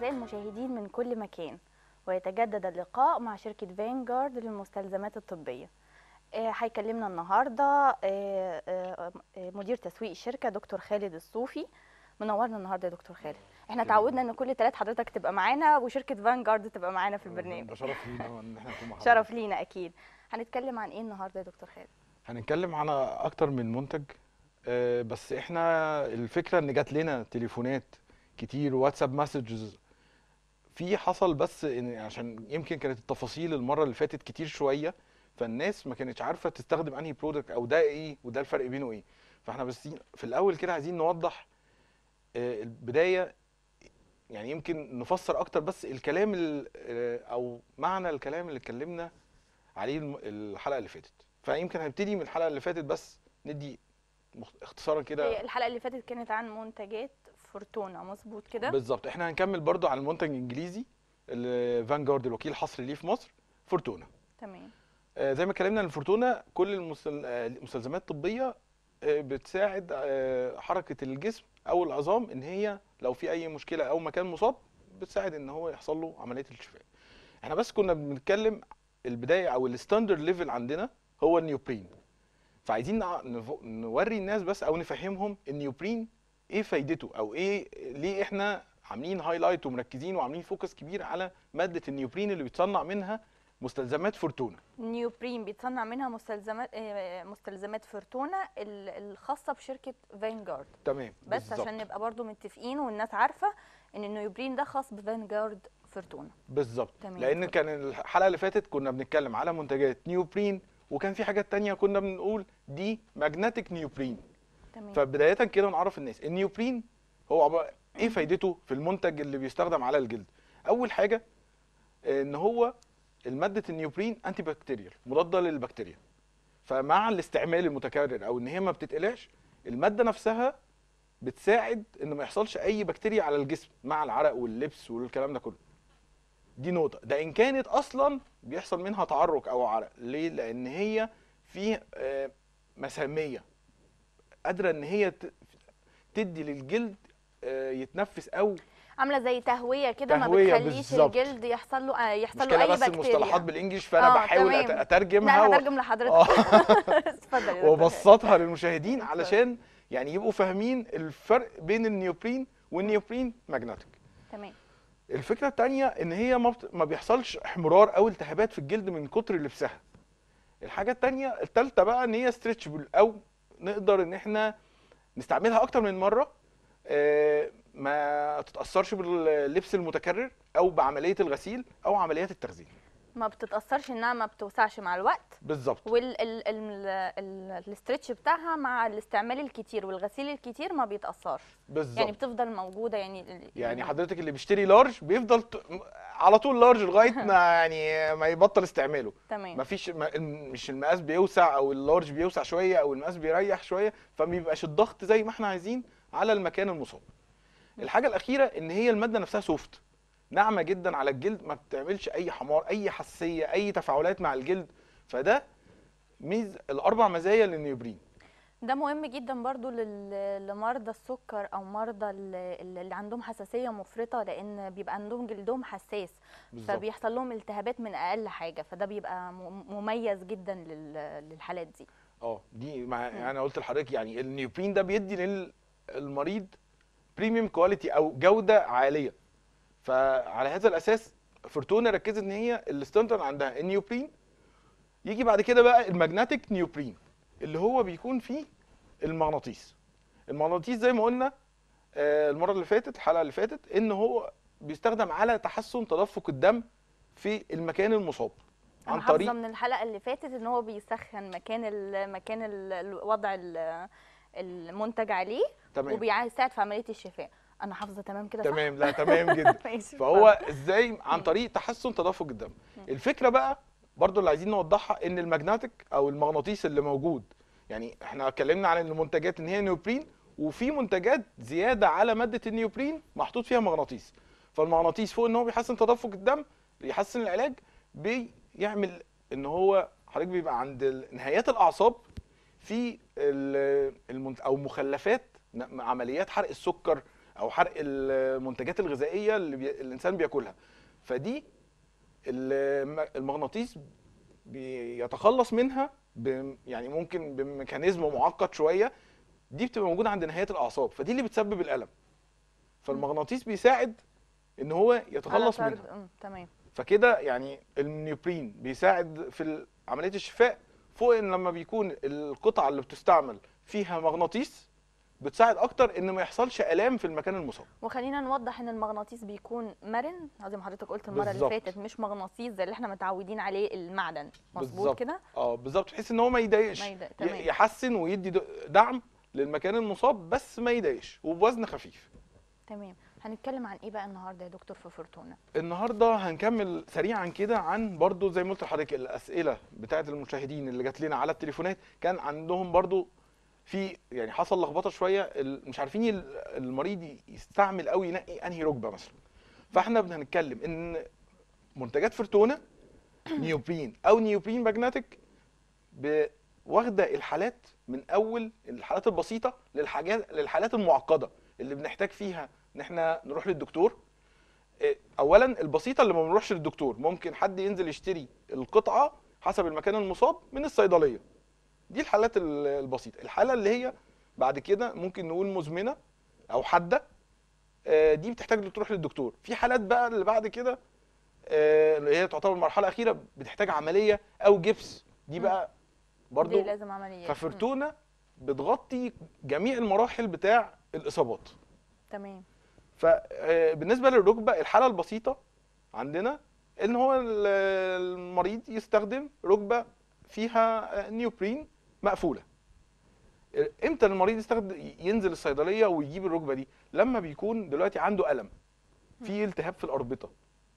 أعزائي المشاهدين من كل مكان ويتجدد اللقاء مع شركة فانجارد للمستلزمات الطبية آه، هيكلمنا النهاردة آه، آه، آه، مدير تسويق الشركة دكتور خالد الصوفي منورنا النهاردة يا دكتور خالد احنا تعودنا ان كل ثلاث حضرتك تبقى معانا وشركة فانجارد تبقى معانا في البرنامج ده شرف لينا ان احنا نكون مع حضرتك. شرف لينا اكيد هنتكلم عن ايه النهارده يا دكتور خالد هنتكلم عن اكتر من منتج آه، بس احنا الفكره ان جات لنا تليفونات كتير واتساب مسجز في حصل بس إن عشان يمكن كانت التفاصيل المره اللي فاتت كتير شويه فالناس ما كانتش عارفه تستخدم انهي برودكت او ده ايه وده الفرق بينه ايه فاحنا بس في الاول كده عايزين نوضح آه، البدايه يعني يمكن نفسر اكتر بس الكلام ال- آه، او معنى الكلام اللي اتكلمنا عليه الم- الحلقه اللي فاتت فيمكن هنبتدي من الحلقه اللي فاتت بس ندي مخ- اختصارا هي كده الحلقة اللي فاتت كانت عن منتجات فورتونا مظبوط كده بالظبط احنا هنكمل برضو على المنتج الانجليزي اللي فانجارد الوكيل الحصري ليه في مصر فورتونا تمام آه، زي ما اتكلمنا ان فورتونا كل المستل- آه، المستلزمات الطبيه آه، بتساعد آه، حركه الجسم او العظام ان هي لو في اي مشكله او مكان مصاب بتساعد ان هو يحصل له عمليه الشفاء احنا بس كنا بنتكلم البدايه او الستاندرد ليفل عندنا هو النيوبرين فعايزين نع- نف- نوري الناس بس او نفهمهم النيوبرين ايه فايدته او ايه ليه احنا عاملين هايلايت ومركزين وعاملين فوكس كبير على ماده النيوبرين اللي بيتصنع منها مستلزمات فورتونا نيوبرين بيتصنع منها مستلزمات آه، مستلزمات فورتونا ال- الخاصه بشركه فانجارد تمام بس بالظبط. عشان نبقى برضو متفقين والناس عارفه ان النيوبرين ده خاص بفانجارد فورتونا بالظبط تمام. لان كان الحلقه اللي فاتت كنا بنتكلم على منتجات نيوبرين وكان في حاجات تانية كنا بنقول دي ماجنتيك نيوبرين تمام فبدايه كده نعرف الناس النيوبرين هو عبارة ايه فايدته في المنتج اللي بيستخدم على الجلد اول حاجه ان هو الماده النيوبرين انتي بكتيريال مضاده للبكتيريا فمع الاستعمال المتكرر او ان هي ما بتتقلعش الماده نفسها بتساعد ان ما يحصلش اي بكتيريا على الجسم مع العرق واللبس والكلام ده كله دي نقطه ده ان كانت اصلا بيحصل منها تعرق او عرق ليه لان هي في آه، مساميه قادره ان هي ت- تدي للجلد آه، يتنفس او عامله زي تهويه كده ما تهوية بتخليش بالظبط. الجلد يحصل له آه، يحصل له مشكله اي بس بكتيريا المصطلحات بالانجلش فانا آه، بحاول تمام. أت- لا اترجمها انا و- هترجم لحضرتك آه. اتفضل يا دكتور. وابسطها للمشاهدين علشان يعني يبقوا فاهمين الفرق بين النيوبرين والنيوبرين ماجنتيك تمام الفكره الثانيه ان هي ما, بت... ما بيحصلش احمرار او التهابات في الجلد من كتر لبسها الحاجه الثانيه الثالثه بقى ان هي ستريتشبل او نقدر ان احنا نستعملها اكتر من مره آه، ما تتاثرش باللبس المتكرر او بعمليه الغسيل او عمليات التخزين ما بتتاثرش انها ما بتوسعش مع الوقت بالظبط والاسترتش بتاعها مع الاستعمال الكتير والغسيل الكتير ما بيتاثرش بالظبط يعني بتفضل موجوده يعني يعني حضرتك اللي بيشتري لارج بيفضل ت... على طول لارج لغايه ما يعني ما يبطل استعماله تمام مفيش ما... مش المقاس بيوسع او اللارج بيوسع شويه او المقاس بيريح شويه فما بيبقاش الضغط زي ما احنا عايزين على المكان المصاب الحاجه الاخيره ان هي الماده نفسها سوفت ناعمه جدا على الجلد ما بتعملش اي حمار اي حساسيه اي تفاعلات مع الجلد فده ميز الاربع مزايا للنيوبرين ده مهم جدا برضو لل- لمرضى السكر او مرضى ال- ال- اللي عندهم حساسيه مفرطه لان بيبقى عندهم جلدهم حساس بالظبط فبيحصل لهم التهابات من اقل حاجه فده بيبقى م- مميز جدا لل- للحالات دي اه دي مع مم. يعني انا قلت لحضرتك يعني النيوبرين ده بيدي للمريض بريميوم كواليتي او جوده عاليه فعلى هذا الاساس فورتونا ركزت ان هي الستاندرد عندها النيوبرين يجي بعد كده بقى الماجنتيك نيوبرين اللي هو بيكون فيه المغناطيس المغناطيس زي ما قلنا آه، المره اللي فاتت الحلقه اللي فاتت ان هو بيستخدم على تحسن تدفق الدم في المكان المصاب انا عن حافظه طريق من الحلقه اللي فاتت ان هو بيسخن مكان ال مكان ال- الوضع ال- المنتج عليه تمام وبيساعد في عمليه الشفاء انا حافظه تمام كده صح؟ تمام لا تمام جدا ماشي، فهو اتفضل. ازاي عن مم. طريق تحسن تدفق الدم مم. الفكره بقى برضو اللي عايزين نوضحها ان الماجنتيك او المغناطيس اللي موجود يعني احنا اتكلمنا عن المنتجات ان هي نيوبرين وفي منتجات زياده على ماده النيوبرين محطوط فيها مغناطيس فالمغناطيس فوق ان هو بيحسن تدفق الدم بيحسن العلاج بيعمل ان هو حضرتك بيبقى عند ال- نهايات الاعصاب في ال- المنت- او مخلفات ن- عمليات حرق السكر او حرق المنتجات الغذائيه اللي بي... الانسان بياكلها فدي الم- المغناطيس بيتخلص منها ب... يعني ممكن بميكانيزم معقد شويه دي بتبقى موجوده عند نهايات الاعصاب فدي اللي بتسبب الالم فالمغناطيس بيساعد ان هو على يتخلص طرد- منها مم، تمام فكده يعني النيوبرين بيساعد في عمليه الشفاء فوق ان لما بيكون القطعه اللي بتستعمل فيها مغناطيس بتساعد اكتر ان ما يحصلش الام في المكان المصاب وخلينا نوضح ان المغناطيس بيكون مرن زي ما حضرتك قلت المره بالظبط. اللي فاتت مش مغناطيس زي اللي احنا متعودين عليه المعدن مظبوط بالظبط. كده اه بالظبط بحيث ان هو ما يضايقش ما يضايق- ي- تمام. يحسن ويدي د- دعم للمكان المصاب بس ما يضايقش وبوزن خفيف تمام هنتكلم عن ايه بقى النهارده يا دكتور في فورتونا النهارده هنكمل سريعا كده عن برضو زي ما قلت لحضرتك الاسئله بتاعه المشاهدين اللي جات لنا على التليفونات كان عندهم برضو في يعني حصل لخبطه شويه ال- مش عارفين ال- المريض يستعمل او ينقي انهي ركبه مثلا فاحنا هنتكلم ان منتجات فرتونه نيوبرين او نيوبرين ماجنتيك ب- واخده الحالات من اول الحالات البسيطه للحاجات للحالات المعقده اللي بنحتاج فيها ان احنا نروح للدكتور إيه، اولا البسيطه اللي ما بنروحش للدكتور ممكن حد ينزل يشتري القطعه حسب المكان المصاب من الصيدليه دي الحالات ال- البسيطه الحاله اللي هي بعد كده ممكن نقول مزمنه او حاده آه، دي بتحتاج تروح للدكتور في حالات بقى اللي بعد كده آه، اللي هي تعتبر المرحله الاخيره بتحتاج عمليه او جبس دي مم. بقى دي برضو لازم عمليه مم، ففرتونه بتغطي جميع المراحل بتاع الاصابات تمام فبالنسبه للركبه الحاله البسيطه عندنا ان هو ال- المريض يستخدم ركبه فيها نيوبرين مقفوله امتى المريض يستخدم ينزل الصيدليه ويجيب الركبه دي لما بيكون دلوقتي عنده الم في التهاب في الاربطه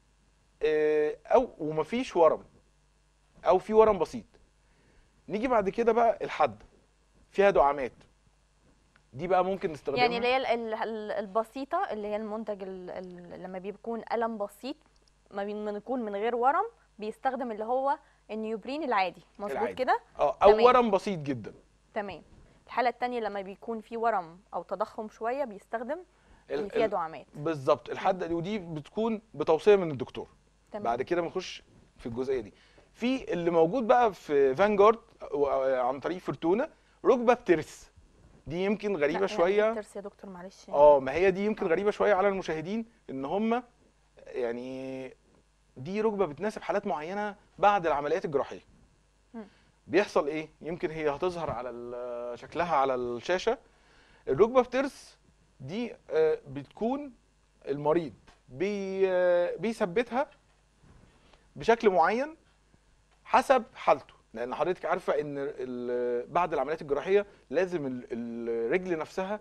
آه، او ومفيش ورم او في ورم بسيط نيجي بعد كده بقى الحد فيها دعامات دي بقى ممكن نستخدمها يعني اللي هي ال- ال- ال- البسيطه اللي هي المنتج ال- ال- لما بيكون الم بسيط ما بي- ما يكون من غير ورم بيستخدم اللي هو النيوبرين العادي مظبوط العادي. كده اه او تمام. ورم بسيط جدا تمام الحاله الثانيه لما بيكون في ورم او تضخم شويه بيستخدم اللي ال- فيها ال- دعامات بالظبط الحد دي ودي بتكون بتوصيه من الدكتور تمام بعد كده بنخش في الجزئيه دي في اللي موجود بقى في فانجارد و- عن طريق فرتونه ركبه بترس دي يمكن لا، غريبه يعني شويه الترس يا دكتور معلش اه ما هي دي يمكن آه. غريبه شويه على المشاهدين ان هم يعني دي ركبه بتناسب حالات معينه بعد العمليات الجراحيه مم. بيحصل ايه يمكن هي هتظهر على ال- شكلها على الشاشه الركبه بترس دي آه، بتكون المريض بي آه، بيثبتها بشكل معين حسب حالته لان حضرتك عارفه ان ال- بعد العمليات الجراحيه لازم ال- الرجل نفسها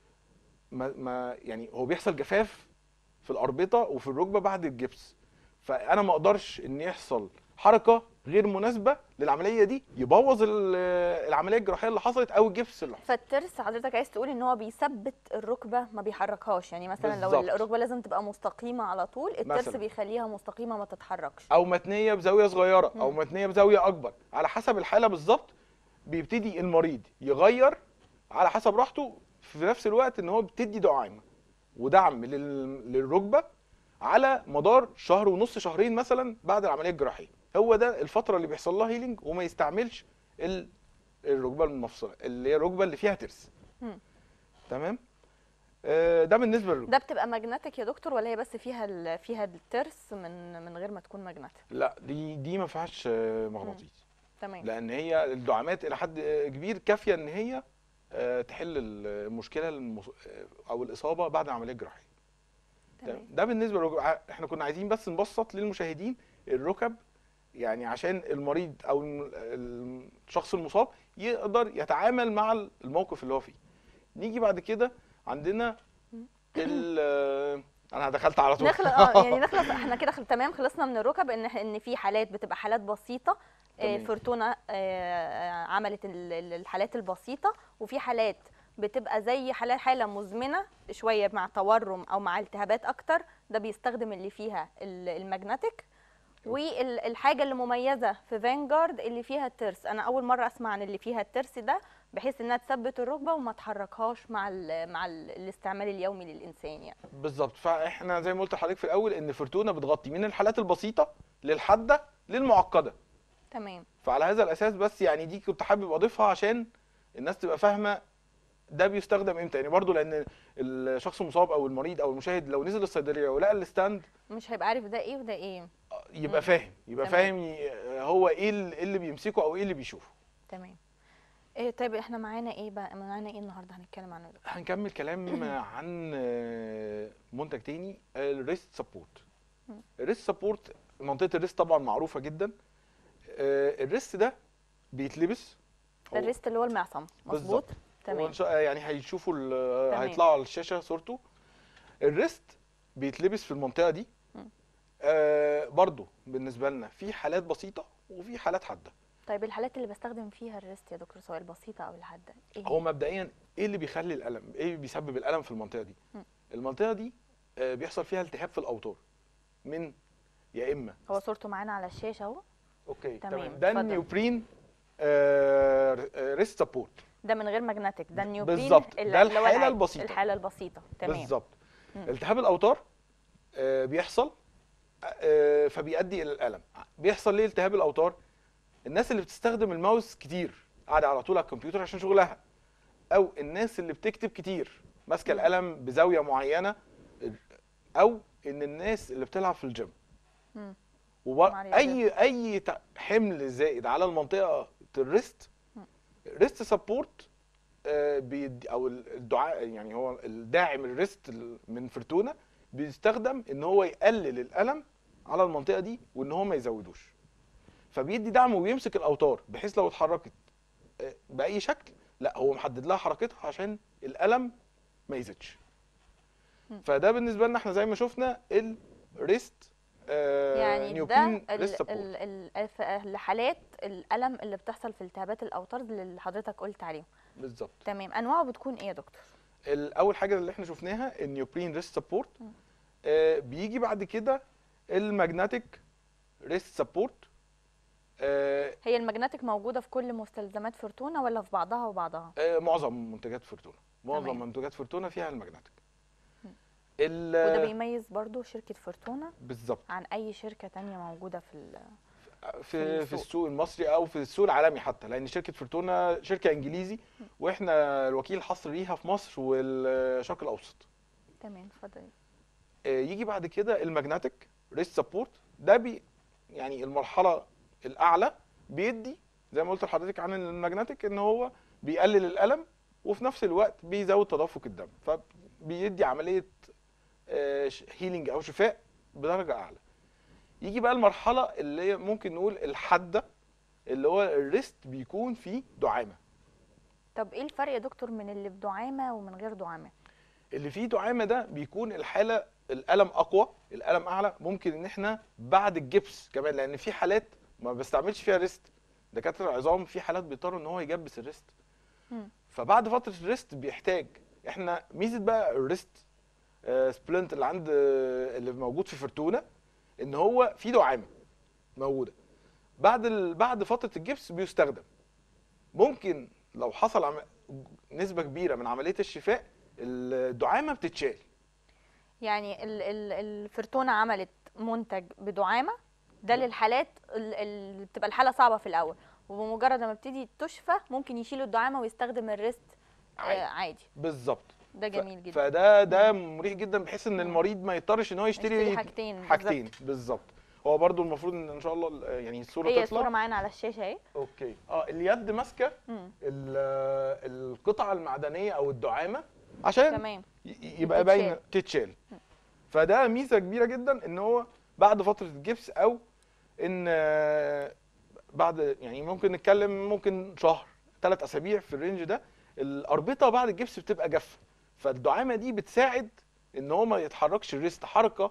ما, ما يعني هو بيحصل جفاف في الاربطه وفي الركبه بعد الجبس فانا ما اقدرش ان يحصل حركه غير مناسبه للعمليه دي يبوظ ال- العمليه الجراحيه اللي حصلت او الجبس اللي حصل فالترس حضرتك عايز تقول ان هو بيثبت الركبه ما بيحركهاش يعني مثلا لو بالظبط. الركبه لازم تبقى مستقيمه على طول الترس مثلاً. بيخليها مستقيمه ما تتحركش او متنيه بزاويه صغيره او مم. متنيه بزاويه اكبر على حسب الحاله بالظبط بيبتدي المريض يغير على حسب راحته في نفس الوقت ان هو بتدي دعامه ودعم لل- للركبه على مدار شهر ونص شهرين مثلا بعد العمليه الجراحيه هو ده الفتره اللي بيحصل لها هيلينج وما يستعملش ال- الركبه المفصله اللي هي الركبه اللي فيها ترس مم. تمام آه، ده بالنسبه للركبه ده بتبقى ماجنتيك يا دكتور ولا هي بس فيها ال- فيها الترس من من غير ما تكون ماجنتيك لا دي دي ما فيهاش آه، مغناطيس تمام لان هي الدعامات الى حد كبير كافيه ان هي آه، تحل المشكله المص... او الاصابه بعد العمليه الجراحيه تمام ده بالنسبه للركب احنا كنا عايزين بس نبسط للمشاهدين الركب يعني عشان المريض او الم- الشخص المصاب يقدر يتعامل مع الموقف اللي هو فيه نيجي بعد كده عندنا ال انا دخلت على طول نخلص اه يعني نخلص احنا كده خل... تمام خلصنا من الركب ان إح- ان في حالات بتبقى حالات بسيطه آه، تمام. فورتونا آه، عملت ال- ال- الحالات البسيطه وفي حالات بتبقى زي حالة حالة مزمنة شوية مع تورم أو مع التهابات أكتر ده بيستخدم اللي فيها ال- الماجنتيك والحاجة اللي مميزة في فانجارد اللي فيها الترس أنا أول مرة أسمع عن اللي فيها الترس ده بحيث انها تثبت الركبه وما تحركهاش مع ال مع ال الاستعمال اليومي للانسان يعني بالظبط فاحنا زي ما قلت لحضرتك في الاول ان فورتونا بتغطي من الحالات البسيطه للحاده للمعقده تمام فعلى هذا الاساس بس يعني دي كنت حابب اضيفها عشان الناس تبقى فاهمه ده بيستخدم امتى يعني برضو لان الشخص المصاب او المريض او المشاهد لو نزل الصيدليه ولقى الستاند مش هيبقى عارف ده ايه وده ايه يبقى مم. فاهم يبقى تمام. فاهم ي- هو ايه ال- إيه اللي بيمسكه او ايه اللي بيشوفه تمام إيه طيب احنا معانا ايه بقى معانا ايه النهارده هنتكلم عنه ده هنكمل كلام عن آه، منتج تاني الريست سبورت مم. الريست سبورت منطقه الريست طبعا معروفه جدا آه، الريست ده بيتلبس هو- الريست اللي هو المعصم مظبوط تمام وإن شاء- يعني هيشوفوا ال- تمام. هيطلعوا على الشاشه صورته الريست بيتلبس في المنطقه دي مم. آه برضو بالنسبه لنا في حالات بسيطه وفي حالات حاده طيب الحالات اللي بستخدم فيها الريست يا دكتور سواء البسيطه او الحاده ايه هو مبدئيا ايه اللي بيخلي الالم ايه اللي بيسبب الالم في المنطقه دي مم. المنطقه دي آه بيحصل فيها التهاب في الاوتار من يا اما هو صورته معانا على الشاشه اهو اوكي تمام، تمام ده اتفضل. النيوبرين آه ريست سبورت ده من غير ماجنتيك ده النيوبرين بالظبط، اللي- ده اللي هو الحالة العادي، البسيطة. الحاله البسيطه تمام بالظبط مم. التهاب الاوتار آه، بيحصل آه، فبيؤدي الى الالم بيحصل ليه التهاب الاوتار الناس اللي بتستخدم الماوس كتير قاعده على طول على الكمبيوتر عشان شغلها او الناس اللي بتكتب كتير ماسكه مم. القلم بزاويه معينه او ان الناس اللي بتلعب في الجيم مم. وب... معلش. اي اي ت- حمل زائد على المنطقه الريست مم. ريست سبورت بيدي او الدعاء يعني هو الداعم الريست ال- من فرتونه بيستخدم ان هو يقلل الالم على المنطقه دي وان هو ما يزودوش فبيدي دعم وبيمسك الاوتار بحيث لو اتحركت آه، باي شكل لا هو محدد لها حركتها عشان الالم ما يزيدش مم. فده بالنسبه لنا احنا زي ما شفنا الريست آه، يعني ده نيوبين ال- ريست سبورت ال- ال- ف- لحالات الالم اللي بتحصل في التهابات الاوتار اللي حضرتك قلت عليهم بالظبط تمام انواعه بتكون ايه يا دكتور الاول حاجه اللي احنا شفناها النيوبرين ريست سبورت مم. آه بيجي بعد كده الماجنتيك ريست سبورت آه هي الماجنتيك موجوده في كل مستلزمات فورتونا ولا في بعضها وبعضها آه معظم منتجات فورتونا معظم تمام. منتجات فورتونا فيها الماجنتيك مم. ال- وده بيميز برضو شركه فورتونا بالظبط عن اي شركه تانية موجوده في ال- في في السوق. السوق المصري او في السوق العالمي حتى لان شركه فورتونا شركه انجليزي واحنا الوكيل الحصري ليها في مصر والشرق الاوسط تمام اتفضلي آه، يجي بعد كده الماجنتيك ريست سبورت ده بي يعني المرحله الاعلى بيدي زي ما قلت لحضرتك عن الماجنتيك ان هو بيقلل الالم وفي نفس الوقت بيزود تدفق الدم فبيدي عمليه هيلينج او شفاء بدرجه اعلى يجي بقى المرحله اللي هي ممكن نقول الحاده اللي هو الريست بيكون فيه دعامه طب ايه الفرق يا دكتور من اللي بدعامه ومن غير دعامه اللي فيه دعامه ده بيكون الحاله الالم اقوى الالم اعلى ممكن ان احنا بعد الجبس كمان لان في حالات ما بستعملش فيها ريست دكاتره العظام في حالات بيضطروا ان هو يجبس الريست مم. فبعد فتره الريست بيحتاج احنا ميزه بقى الريست آه، سبلنت اللي عند آه، اللي موجود في فرتونه ان هو في دعامه موجوده بعد ال... بعد فتره الجبس بيستخدم ممكن لو حصل عم... نسبه كبيره من عمليه الشفاء الدعامه بتتشال يعني ال- ال- الفرتونة عملت منتج بدعامة ده للحالات ال- اللي بتبقى الحالة صعبة في الأول وبمجرد ما بتبتدي تشفى ممكن يشيلوا الدعامة ويستخدم الريست آه، عادي. عادي بالظبط ده ف- جميل جدا فده ده مريح جدا بحيث ان مم. المريض ما يضطرش ان هو يشتري يشتري حاجتين حاجتين بالظبط هو برضو المفروض ان ان شاء الله ال- يعني الصوره هي تطلع الصورة معانا على الشاشة اهي اوكي اه اليد ماسكه مم. ال- القطعه المعدنيه او الدعامه عشان تمام ي- يبقى تتشال. باين تتشال فده ميزه كبيره جدا ان هو بعد فتره الجبس او ان آه، بعد يعني ممكن نتكلم ممكن شهر ثلاث اسابيع في الرينج ده الاربطه بعد الجبس بتبقى جافه فالدعامه دي بتساعد ان هو ما يتحركش الريست حركه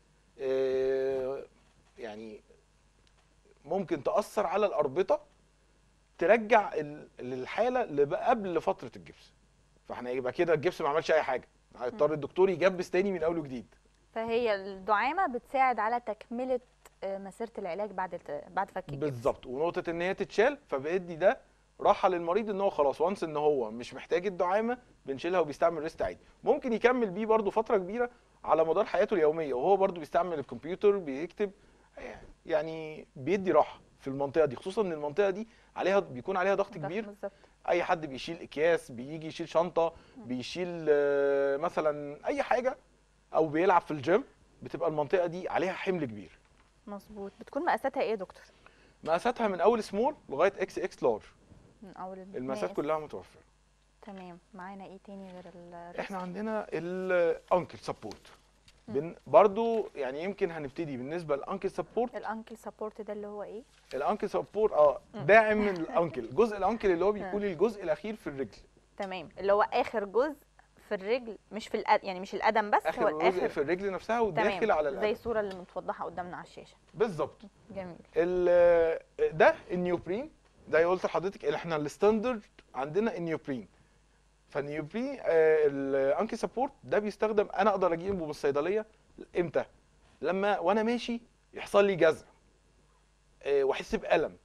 آه، يعني ممكن تاثر على الاربطه ترجع ال- للحاله اللي بقى قبل فتره الجبس فاحنا يبقى كده الجبس ما عملش اي حاجه هيضطر الدكتور يجبس تاني من اول وجديد فهي الدعامة بتساعد على تكملة آه، مسيرة العلاج بعد الت- بعد فك الجبس بالظبط ونقطه ان هي تتشال فبيدي ده راحه للمريض ان هو خلاص وانس ان هو مش محتاج الدعامه بنشيلها وبيستعمل ريست عادي ممكن يكمل بيه برده فتره كبيره على مدار حياته اليوميه وهو برده بيستعمل الكمبيوتر بيكتب يعني بيدي راحه في المنطقه دي خصوصا ان المنطقه دي عليها بيكون عليها ضغط كبير بالظبط اي حد بيشيل اكياس بيجي يشيل شنطه بيشيل آه، مثلا اي حاجه او بيلعب في الجيم بتبقى المنطقه دي عليها حمل كبير مظبوط بتكون مقاساتها ايه يا دكتور مقاساتها من اول سمول لغايه اكس اكس لارج من اول المقاسات المقاس. كلها متوفره تمام معانا ايه تاني غير ال احنا عندنا الانكل سبورت بن برضو يعني يمكن هنبتدي بالنسبه للانكل سبورت الانكل سبورت ده اللي هو ايه الانكل سبورت اه داعم من الانكل جزء الانكل اللي هو بيكون الجزء الاخير في الرجل تمام اللي هو اخر جزء في الرجل مش في القدم يعني مش القدم بس هو اخر جزء الاخر في الرجل نفسها وداخل تمام على زي القدم الصوره اللي متوضحه قدامنا على الشاشه بالظبط جميل ال- ده النيوبرين ده قلت لحضرتك اللي احنا الستاندرد عندنا النيوبرين فالنيوبرين آه، الانكي سبورت ده بيستخدم انا اقدر اجيبه من الصيدليه امتى لما وانا ماشي يحصل لي جزع آه، واحس بالم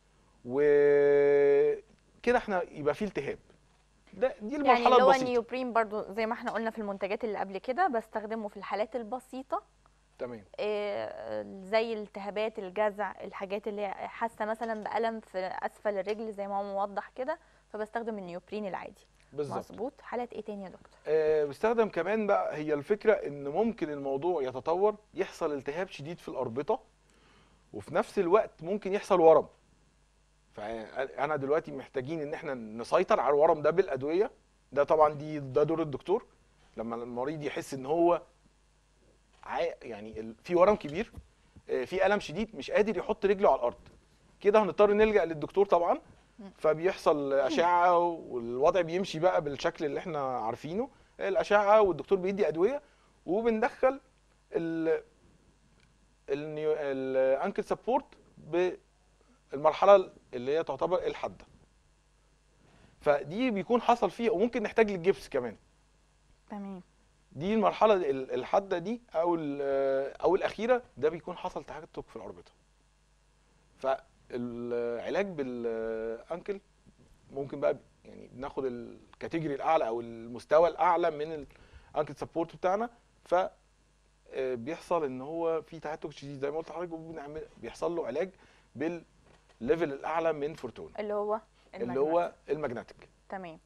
وكده احنا يبقى فيه التهاب ده دي يعني المرحله اللي هو البسيطه النيوبرين برضو زي ما احنا قلنا في المنتجات اللي قبل كده بستخدمه في الحالات البسيطه تمام آه، زي الالتهابات الجزع الحاجات اللي حاسه مثلا بالم في اسفل الرجل زي ما هو موضح كده فبستخدم النيوبرين العادي بالظبط مظبوط حالات ايه تاني يا دكتور آه، بيستخدم كمان بقى هي الفكرة ان ممكن الموضوع يتطور يحصل التهاب شديد في الأربطة وفي نفس الوقت ممكن يحصل ورم فأنا دلوقتي محتاجين ان احنا نسيطر على الورم ده بالأدوية ده طبعا دي ده دور الدكتور لما المريض يحس ان هو عا- يعني ال- في ورم كبير آه، في ألم شديد مش قادر يحط رجله على الأرض كده هنضطر نلجأ للدكتور طبعا فبيحصل أشعة والوضع بيمشي بقى بالشكل اللي احنا عارفينه الأشعة والدكتور بيدي أدوية وبندخل ال الانكل سبورت بالمرحلة اللي هي تعتبر الحادة فدي بيكون حصل فيها وممكن نحتاج للجبس كمان تمام دي المرحلة ال- الحادة دي أو ال- أو الأخيرة ده بيكون حصل تهتك في الأربطة فالعلاج بالأنكل ممكن بقى يعني بناخد الكاتيجوري الأعلى أو المستوى الأعلى من الأنكل سبورت بتاعنا ف آه، بيحصل ان هو في تهتك شديد زي ما قلت لحضرتك وبنعمل بيحصل له علاج بالليفل الاعلى من فورتونا اللي هو اللي هو الماجنتيك تمام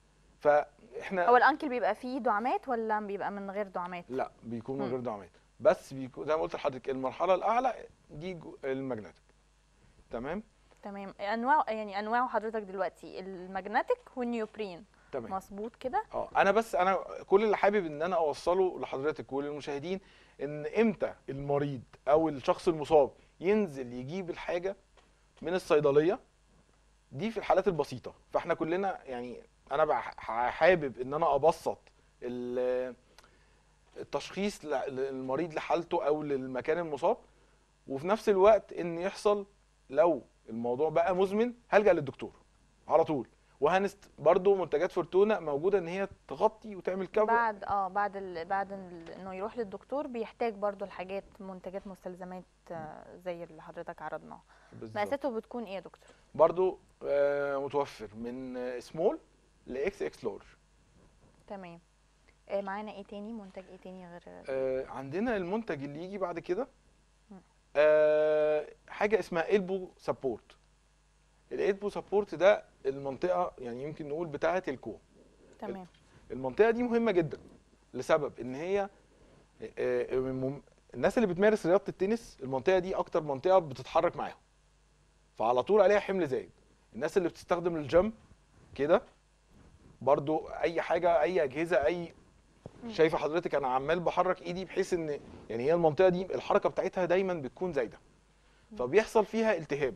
فاحنا هو الانكل بيبقى فيه دعامات ولا بيبقى من غير دعامات لا بيكون من مم. غير دعامات بس بيكون زي ما قلت لحضرتك المرحله الاعلى دي جو- الماجنتيك تمام تمام انواع يعني انواع حضرتك دلوقتي الماجنتيك والنيوبرين تمام مظبوط كده اه انا بس انا كل اللي حابب ان انا اوصله لحضرتك وللمشاهدين ان امتى المريض او الشخص المصاب ينزل يجيب الحاجه من الصيدليه دي في الحالات البسيطه فاحنا كلنا يعني انا بح- حابب ان انا ابسط ال- التشخيص ل- للمريض لحالته او للمكان المصاب وفي نفس الوقت ان يحصل لو الموضوع بقى مزمن هلجأ للدكتور على طول وهنست برضو منتجات فورتونا موجوده ان هي تغطي وتعمل كفر بعد اه بعد ال... بعد ال... انه يروح للدكتور بيحتاج برضو الحاجات منتجات مستلزمات آه، زي اللي حضرتك عرضناها بالظبط. مقاساته بتكون ايه يا دكتور برضو آه، متوفر من سمول لاكس اكس لارج تمام آه معانا ايه تاني منتج ايه تاني غير آه، عندنا المنتج اللي يجي بعد كده مم. آه، حاجه اسمها البو سبورت الالبو سبورت ده المنطقه يعني يمكن نقول بتاعه الكوع تمام المنطقه دي مهمه جدا لسبب ان هي آه، مم- الناس اللي بتمارس رياضه التنس المنطقه دي اكتر منطقه بتتحرك معاهم فعلى طول عليها حمل زايد الناس اللي بتستخدم الجيم كده برضو اي حاجه اي اجهزه اي شايفه حضرتك انا عمال بحرك ايدي بحيث ان يعني هي المنطقه دي الحركه بتاعتها دايما بتكون زايده فبيحصل فيها التهاب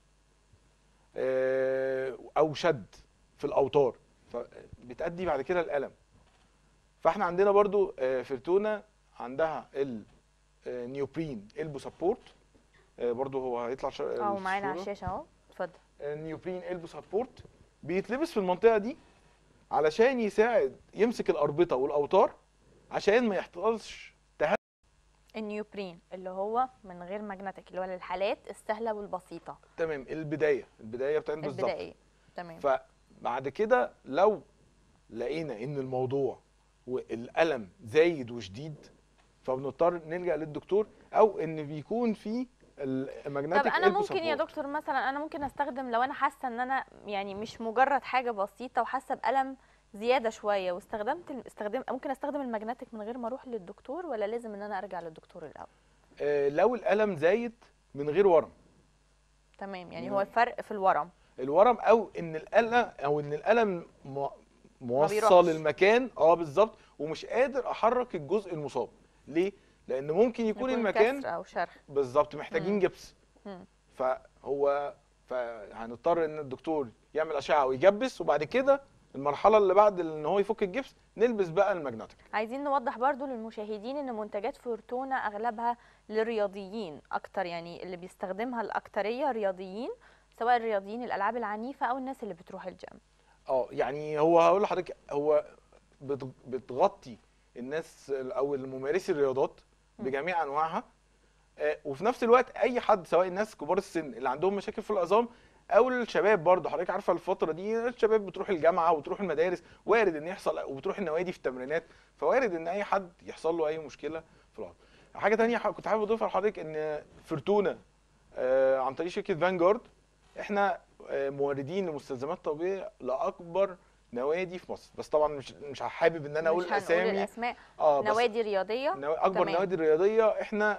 آه، او شد في الاوتار فبتأدي بعد كده الالم فاحنا عندنا برضو آه، فيرتونا عندها النيوبرين البو سبورت آه، برضو هو هيطلع ش- اه معانا على الصورة. الشاشه اهو اتفضل النيوبرين البو سبورت بيتلبس في المنطقه دي علشان يساعد يمسك الاربطه والاوتار عشان ما يحصلش تهاب النيوبرين اللي هو من غير ماجنتيك اللي هو للحالات السهله والبسيطه تمام البدايه البدايه بتاعت بالظبط البدائيه تمام فبعد كده لو لقينا ان الموضوع والالم زايد وشديد فبنضطر نلجا للدكتور او ان بيكون في طب الماجنتيك انا ممكن يا دكتور مثلا انا ممكن استخدم لو انا حاسه ان انا يعني مش مجرد حاجه بسيطه وحاسه بالم زياده شويه واستخدمت الم- استخدم ممكن استخدم الماجنتيك من غير ما اروح للدكتور ولا لازم ان انا ارجع للدكتور الاول آه، لو الالم زايد من غير ورم تمام يعني مم. هو الفرق في الورم الورم او ان الالم او ان الالم م- موصل بيروحش. المكان اه بالظبط ومش قادر احرك الجزء المصاب ليه لان ممكن يكون المكان كسر او شرخ بالظبط محتاجين مم. جبس مم. فهو فهنضطر ان الدكتور يعمل اشعه ويجبس وبعد كده المرحله اللي بعد ان هو يفك الجبس نلبس بقى الماجنتيك عايزين نوضح برضو للمشاهدين ان منتجات فورتونا اغلبها للرياضيين اكتر يعني اللي بيستخدمها الاكتريه رياضيين سواء الرياضيين الالعاب العنيفه او الناس اللي بتروح الجيم اه يعني هو هقول لحضرتك هو بت- بتغطي الناس او الممارسي الرياضات مم. بجميع انواعها آه، وفي نفس الوقت اي حد سواء الناس كبار السن اللي عندهم مشاكل في العظام او الشباب برضه حضرتك عارفه الفتره دي الشباب بتروح الجامعه وتروح المدارس وارد ان يحصل وبتروح النوادي في التمرينات فوارد ان اي حد يحصل له اي مشكله في العظم حاجه تانية ح- كنت حابب اضيفها لحضرتك ان فورتونا آه، عن طريق شركه فانجارد احنا آه، موردين لمستلزمات طبيه لاكبر نوادي في مصر بس طبعا مش مش حابب ان انا اقول مش هنقول اسامي الاسماء اه بس نوادي رياضيه نوا- اكبر تمام. النوادي الرياضيه احنا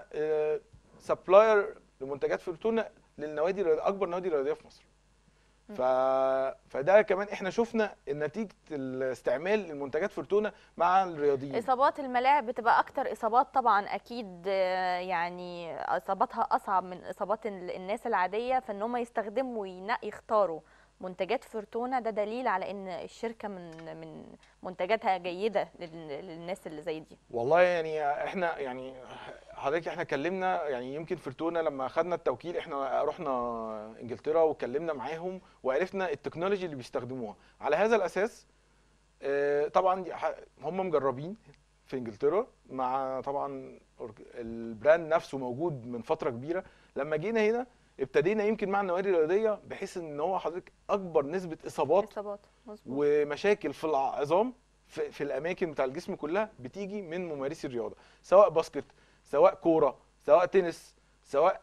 سبلاير لمنتجات فورتونا للنوادي الرياضية اكبر نوادي رياضيه في مصر ف... فده كمان احنا شفنا نتيجه الاستعمال لمنتجات فورتونا مع الرياضيين اصابات الملاعب بتبقى اكتر اصابات طبعا اكيد آه، يعني اصاباتها اصعب من اصابات ال- الناس العاديه فان هم يستخدموا وينق- يختاروا منتجات فورتونا ده دليل على ان الشركه من من منتجاتها جيده لل- للناس اللي زي دي والله يعني احنا يعني حضرتك احنا اتكلمنا يعني يمكن فورتونا لما خدنا التوكيل احنا رحنا انجلترا واتكلمنا معاهم وعرفنا التكنولوجي اللي بيستخدموها على هذا الاساس اه، طبعا دي ح- هم مجربين في انجلترا مع طبعا أورج- البراند نفسه موجود من فتره كبيره لما جينا هنا ابتدينا يمكن مع النوادي الرياضيه بحيث ان هو حضرتك اكبر نسبه اصابات اصابات مظبوط ومشاكل في العظام في, في الاماكن بتاع الجسم كلها بتيجي من ممارسي الرياضه سواء باسكت سواء كوره سواء تنس سواء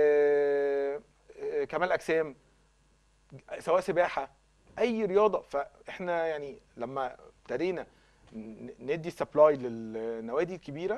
آه آه كمال اجسام سواء سباحه اي رياضه فاحنا يعني لما ابتدينا ن- ندي سبلاي للنوادي الكبيره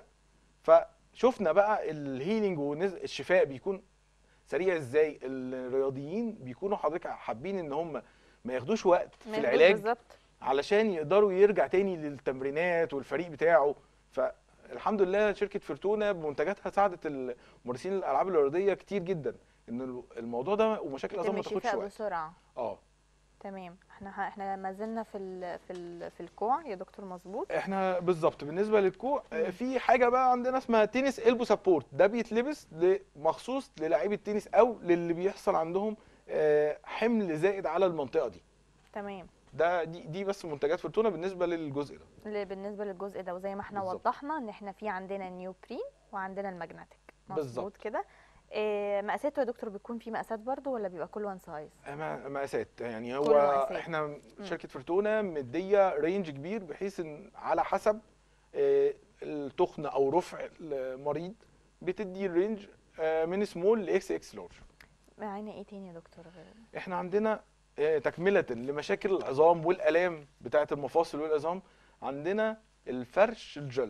فشفنا بقى الهيلينج والشفاء بيكون سريع ازاي الرياضيين بيكونوا حضرتك حابين ان هم ما ياخدوش وقت في مظبوط العلاج بالظبط علشان يقدروا يرجع تاني للتمرينات والفريق بتاعه فالحمد لله شركه فورتونا بمنتجاتها ساعدت الممارسين الالعاب الرياضيه كتير جدا ان الموضوع ده ومشاكل العظام يتم ما تاخدش الشفاء وقت بسرعه اه تمام احنا ه- احنا ما زلنا في ال في ال في الكوع يا دكتور مظبوط احنا بالظبط بالنسبه للكوع آه، مم. في حاجه بقى عندنا اسمها تنس البو سبورت ده بيتلبس ل- مخصوص للاعيبه التنس او للي بيحصل عندهم آه، حمل زائد على المنطقه دي تمام ده دي دي بس منتجات فورتونا بالنسبه للجزء ده اللي بالنسبه للجزء ده وزي ما احنا بالظبط. وضحنا ان احنا في عندنا النيوبرين وعندنا الماجنتيك مظبوط بالظبط. كده إيه مقاساته يا دكتور بيكون في مقاسات برضو ولا بيبقى كل وان سايز ما- مقاسات يعني كله هو مقاسات. احنا شركه فورتونا مديه رينج كبير بحيث ان على حسب آه، التخن او رفع المريض بتدي الرينج آه، من سمول لاكس اكس لارج معانا ايه تاني يا دكتور غير احنا عندنا آه، تكمله لمشاكل العظام والالام بتاعه المفاصل والعظام عندنا الفرش الجل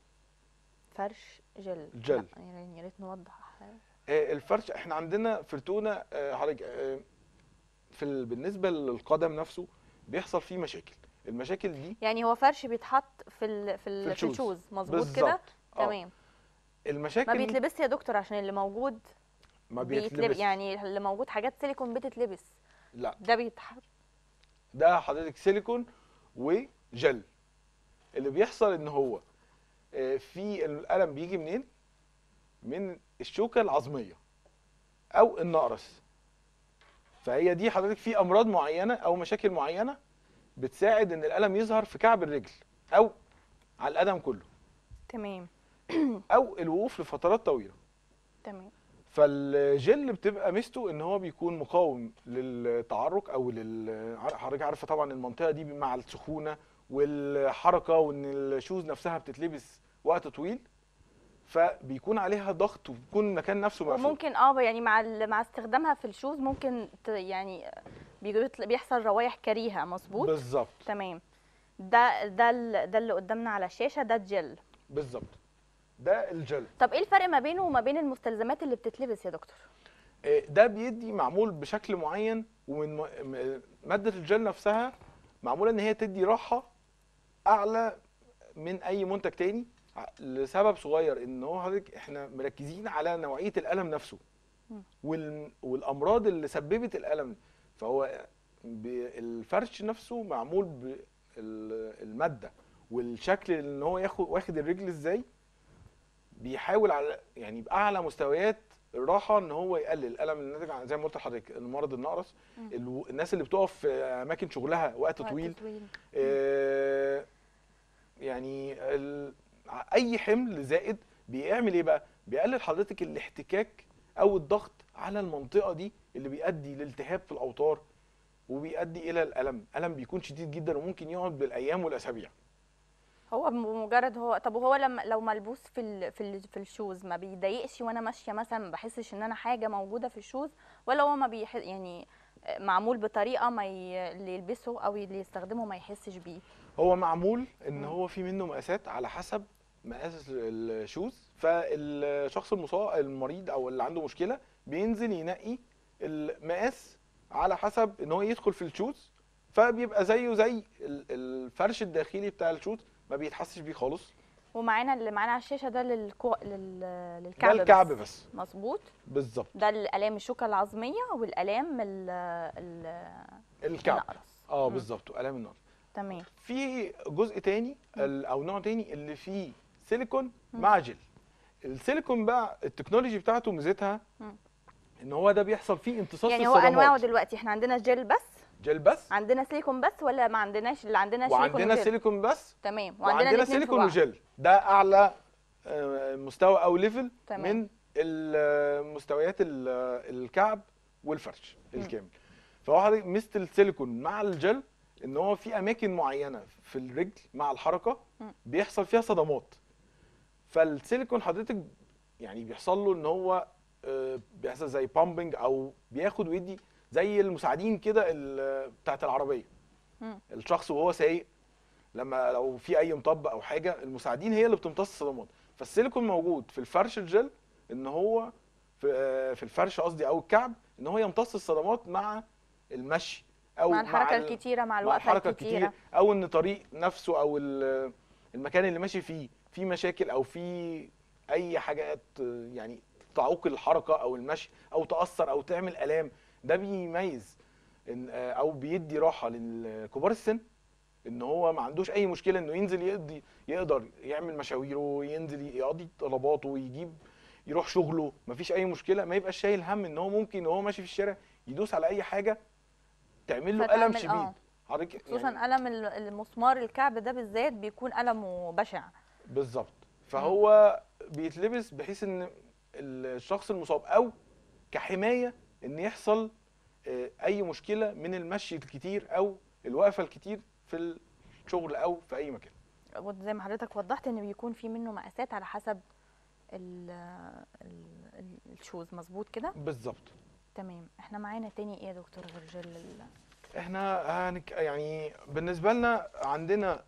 فرش جل جل. لا، يعني يا ريت نوضح آه، الفرش احنا عندنا فورتونا آه، حضرتك آه، في ال- بالنسبه للقدم نفسه بيحصل فيه مشاكل المشاكل دي يعني هو فرش بيتحط في ال في, ال في في الشوز. الشوز مظبوط كده بالظبط آه. تمام المشاكل ما دي بيتلبسش يا دكتور عشان اللي موجود ما بيتلبس بيتلبس يعني اللي موجود حاجات سيليكون بتتلبس لا ده بيتحط ده حضرتك سيليكون وجل اللي بيحصل ان هو آه، في الالم بيجي منين من الشوكه العظميه او النقرس فهي دي حضرتك في امراض معينه او مشاكل معينه بتساعد ان الالم يظهر في كعب الرجل او على القدم كله تمام او الوقوف لفترات طويله تمام فالجل بتبقى ميزته ان هو بيكون مقاوم للتعرق او لل حضرتك عارفه طبعا المنطقه دي مع السخونه والحركه وان الشوز نفسها بتتلبس وقت طويل فبيكون عليها ضغط وبيكون المكان نفسه مقفول وممكن اه يعني مع ال- مع استخدامها في الشوز ممكن ت- يعني بيطل- بيحصل روايح كريهه مظبوط بالظبط تمام ده ده ال- ده اللي قدامنا على الشاشه ده الجل بالظبط ده الجل طب ايه الفرق ما بينه وما بين المستلزمات اللي بتتلبس يا دكتور آه، ده بيدي معمول بشكل معين ومن م- م- ماده الجل نفسها معموله ان هي تدي راحه اعلى من اي منتج تاني ع- لسبب صغير ان هو حضرتك احنا مركزين على نوعيه الالم نفسه مم. وال- والامراض اللي سببت الالم فهو ب- الفرش نفسه معمول بالماده والشكل ان هو ياخد واخد الرجل ازاي بيحاول على يعني باعلى مستويات الراحه ان هو يقلل الالم الناتج عن زي ما قلت لحضرتك المرض النقرس مم. الو- الناس اللي بتقف في اماكن شغلها وقت وقت طويل طويل آه، يعني ال- ع- اي حمل زائد بيعمل ايه بقى بيقلل حضرتك الاحتكاك او الضغط على المنطقه دي اللي بيؤدي لالتهاب في الاوتار وبيؤدي الى الالم الم بيكون شديد جدا وممكن يقعد بالايام والاسابيع هو بمجرد هو طب وهو لما لو ملبوس في ال في ال في الشوز ما بيضايقش وانا ماشيه مثلا ما بحسش ان انا حاجه موجوده في الشوز ولا هو ما بيح يعني معمول بطريقه ما ي... اللي يلبسه او اللي يستخدمه ما يحسش بيه هو معمول ان مم. هو في منه مقاسات على حسب مقاس الشوز فالشخص المصاب المريض او اللي عنده مشكله بينزل ينقي المقاس على حسب ان هو يدخل في الشوز فبيبقى زيه زي ال- الفرش الداخلي بتاع الشوز ما بيتحسش بيه خالص ومعانا اللي معانا على الشاشه ده للكو... لل... ده للكعب الكعب بس. بس مظبوط بالظبط ده الالام الشوكه العظميه والالام ال... ال... الكعب النقرس اه مم. بالظبط والام النار تمام في جزء تاني ال- او نوع تاني اللي فيه سيليكون مع جل السيليكون بقى التكنولوجي بتاعته ميزتها مم. ان هو ده بيحصل فيه امتصاص يعني هو الصدمات انواعه دلوقتي احنا عندنا جل بس جل بس عندنا سيليكون بس ولا ما عندناش اللي عندنا سيليكون وعندنا وجل؟ سيليكون بس تمام وعندنا الاتنين في سيليكون بعض. وجل ده اعلى آه، مستوى او ليفل تمام. من ال- مستويات ال- الكعب والفرش مم. الكامل فهو حضرتك ميزه السيليكون مع الجل ان هو في اماكن معينه في الرجل مع الحركه مم. بيحصل فيها صدمات فالسيليكون حضرتك يعني بيحصل له ان هو آه، بيحصل زي بامبنج او بياخد ويدي زي المساعدين كده ال- بتاعت العربيه مم. الشخص وهو سايق لما لو في اي مطب او حاجه المساعدين هي اللي بتمتص الصدمات فالسيليكون موجود في الفرش الجل ان هو في آه، في الفرش قصدي او الكعب ان هو يمتص الصدمات مع المشي او مع الحركه ال- الكتيره مع مع الوقفه الحركه الكتيره الكتير او ان طريق نفسه او ال- المكان اللي ماشي فيه في مشاكل او في اي حاجات آه، يعني تعوق الحركه او المشي او تاثر او تعمل الام ده بيميز إن آه، او بيدي راحه لكبار السن ان هو ما عندوش اي مشكله انه ينزل يقضي يقدر يعمل مشاويره ينزل يقضي طلباته ويجيب يروح شغله مفيش اي مشكله ما يبقاش شايل هم ان هو ممكن وهو ماشي في الشارع يدوس على اي حاجه تعمل له الم فتعمل- شديد آه. حضرتك خصوصا يعني الم ال- المسمار الكعب ده بالذات بيكون المه بشع بالظبط فهو بيتلبس بحيث ان الشخص المصاب او كحمايه ان يحصل آه، اي مشكله من المشي الكتير او الوقفه الكتير في الشغل او في اي مكان زي ما حضرتك وضحت ان بيكون في منه مقاسات على حسب ال ال ال الشوز مظبوط كده بالظبط تمام احنا معانا تاني ايه يا دكتور غير جل ال- احنا هنك يعني بالنسبه لنا عندنا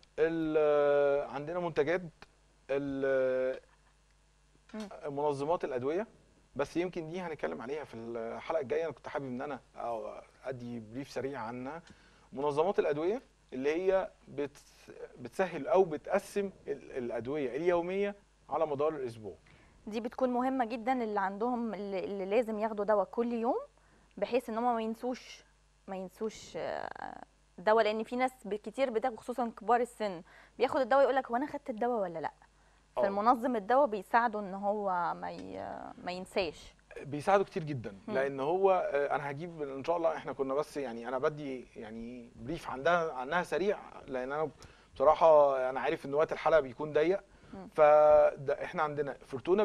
ال- عندنا منتجات ال- منظمات الادويه بس يمكن دي هنتكلم عليها في الحلقه الجايه انا كنت حابب ان انا أو ادي بريف سريع عنها منظمات الادويه اللي هي بت بتسهل او بتقسم ال- الادويه اليوميه على مدار الاسبوع دي بتكون مهمه جدا اللي عندهم اللي, اللي لازم ياخدوا دواء كل يوم بحيث ان هم ما ينسوش ما ينسوش آه، دواء لان في ناس ب- كتير بتاخد خصوصا كبار السن بياخد الدواء يقول لك هو انا خدت الدواء ولا لا آه. فالمنظم الدواء بيساعده ان هو ما ي... ما ينساش بيساعده كتير جدا مم. لان هو آه، انا هجيب ان شاء الله احنا كنا بس يعني انا بدي يعني بريف عندها عنها سريع لان انا بصراحه انا عارف ان وقت الحلقه بيكون ضيق مم. فاحنا عندنا فرتونه بت-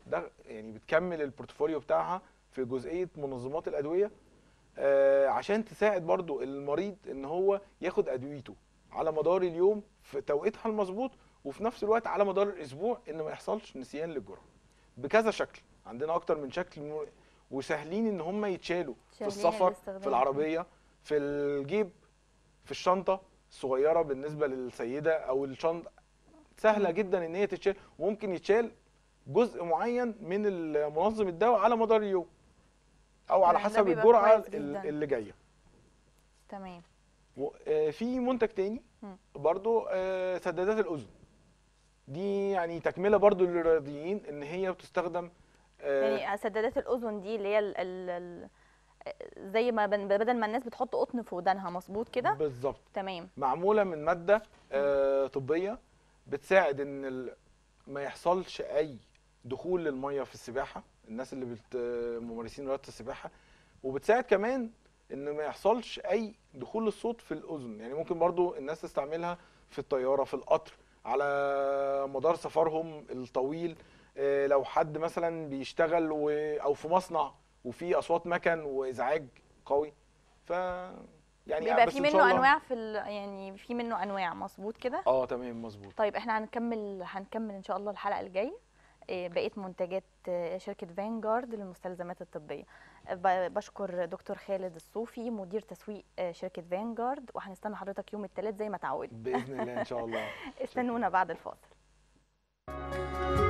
ده يعني بتكمل البورتفوليو بتاعها في جزئيه منظمات الادويه آه، عشان تساعد برضو المريض ان هو ياخد ادويته على مدار اليوم في توقيتها المظبوط وفي نفس الوقت على مدار الاسبوع ان ما يحصلش نسيان للجرعه بكذا شكل عندنا اكتر من شكل م- وسهلين ان هم يتشالوا في سهلين السفر الاستخدام. في العربيه في الجيب في الشنطه الصغيره بالنسبه للسيده او الشنطه سهله مم. جدا ان هي تتشال وممكن يتشال جزء معين من منظم الدواء على مدار اليوم او على تمام، ده حسب بيبقى الجرعه كويس ال- جداً. اللي جايه تمام و- آه، في منتج تاني مم. برضو آه، سدادات الاذن دي يعني تكمله برضو للرياضيين ان هي بتستخدم آه، يعني سدادات الاذن دي اللي هي ال ال ال زي ما بن- بدل ما الناس بتحط قطن في ودانها مظبوط كده بالظبط تمام معموله من ماده آه، طبيه بتساعد ان ال- ما يحصلش اي دخول للميه في السباحه الناس اللي بت ممارسين رياضه السباحه وبتساعد كمان ان ما يحصلش اي دخول للصوت في الاذن يعني ممكن برضو الناس تستعملها في الطياره في القطر على مدار سفرهم الطويل آه، لو حد مثلا بيشتغل و... او في مصنع وفي اصوات مكن وازعاج قوي ف يعني بيبقى بس في إن شاء منه الله- انواع في ال يعني في منه انواع مظبوط كده اه تمام مظبوط طيب احنا هنكمل هنكمل ان شاء الله الحلقه الجايه آه، بقيه منتجات آه، شركه فانجارد للمستلزمات الطبيه آه، ب- بشكر دكتور خالد الصوفي مدير تسويق آه، شركه فانجارد وهنستنى حضرتك يوم الثلاث زي ما تعودنا باذن الله ان شاء الله استنونا بعد الفاصل